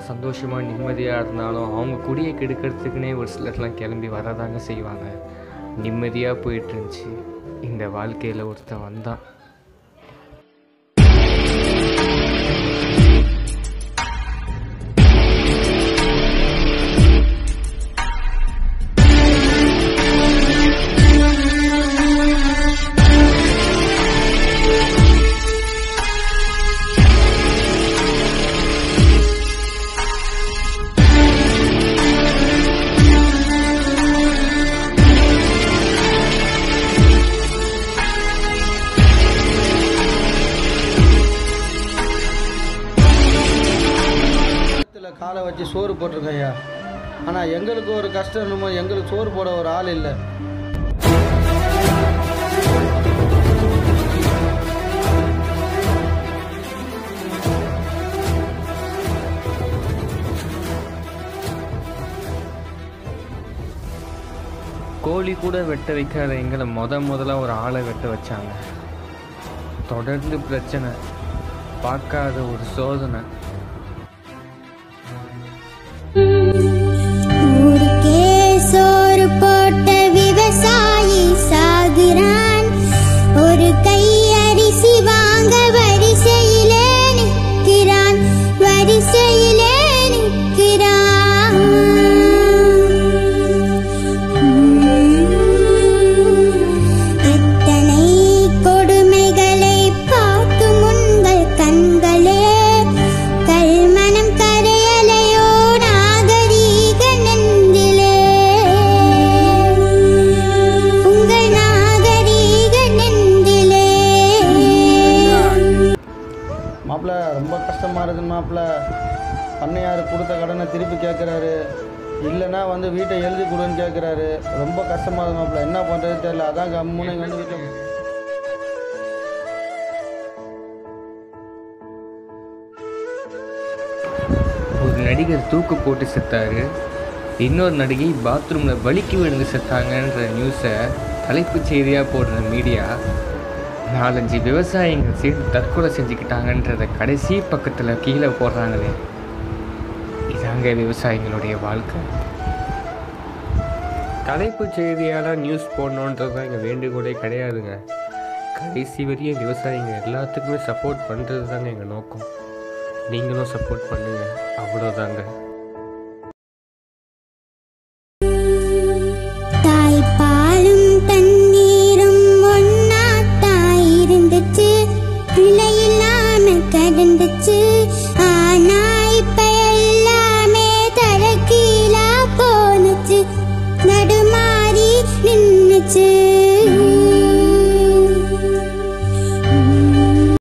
சந்தோஷமாக நிம்மதியாக இருந்தாலும் அவங்க குடியை கெடுக்கிறதுக்குனே ஒரு சிலர்லாம் கிளம்பி வரதாங்க செய்வாங்க நிம்மதியாக போயிட்டு இருந்துச்சு இந்த வாழ்க்கையில் ஒருத்தன் வந்தான் கழுத்தில் காலை வச்சு சோறு போட்டிருக்கேன் ஐயா ஆனால் எங்களுக்கு ஒரு கஷ்டம் என்னமோ எங்களுக்கு சோறு போட ஒரு ஆள் இல்லை கோழி கூட வெட்ட வைக்காத எங்களை முத முதல்ல ஒரு ஆளை வெட்ட வச்சாங்க தொடர்ந்து பிரச்சனை பார்க்காத ஒரு சோதனை ஊருக்கே சோறு போட்ட விவசாயி சாகுறான் ஒரு கை அரிசி வாங்க வரிசையிலே நிற்கிறான் வரிசையிலே நிற்கிறான் எத்தனை கொடுமைகளை பார்க்கும் உங்கள் கண்களே கல்மனம் கரையலையோ நாகரீக நெஞ்சிலே உங்கள் நாகரீக நெஞ்சிலே மாப்பிள்ள ரொம்ப கஷ்டமாக இருக்குது மாப்பிள்ள பண்ணையார் கொடுத்த கடனை திருப்பி கேட்குறாரு இல்லைன்னா வந்து வீட்டை எழுதி கொடுன்னு கேட்குறாரு ரொம்ப கஷ்டமாக இருக்குது மாப்பிள்ள என்ன பண்ணுறது தெரியல அதான் கம்முன்னு இங்க வந்து வீட்டில் ஒரு நடிகர் தூக்கு போட்டு செத்தாரு இன்னொரு நடிகை பாத்ரூமில் வலிக்கு விழுந்து செத்தாங்கன்ற நியூஸை தலைப்புச் செய்தியாக போடுற மீடியா நாலஞ்சு விவசாயிகள் சேர்ந்து தற்கொலை செஞ்சுக்கிட்டாங்கன்றத கடைசி பக்கத்தில் கீழே போடுறாங்களே இதாங்க விவசாயிகளுடைய வாழ்க்கை தலைப்புச் செய்தியால் நியூஸ் போடணுன்றது தான் எங்கள் வேண்டுகோளே கிடையாதுங்க கடைசி வரையும் விவசாயிங்க எல்லாத்துக்குமே சப்போர்ட் பண்ணுறது தாங்க எங்கள் நோக்கம் நீங்களும் சப்போர்ட் பண்ணுங்கள் அவ்வளோதாங்க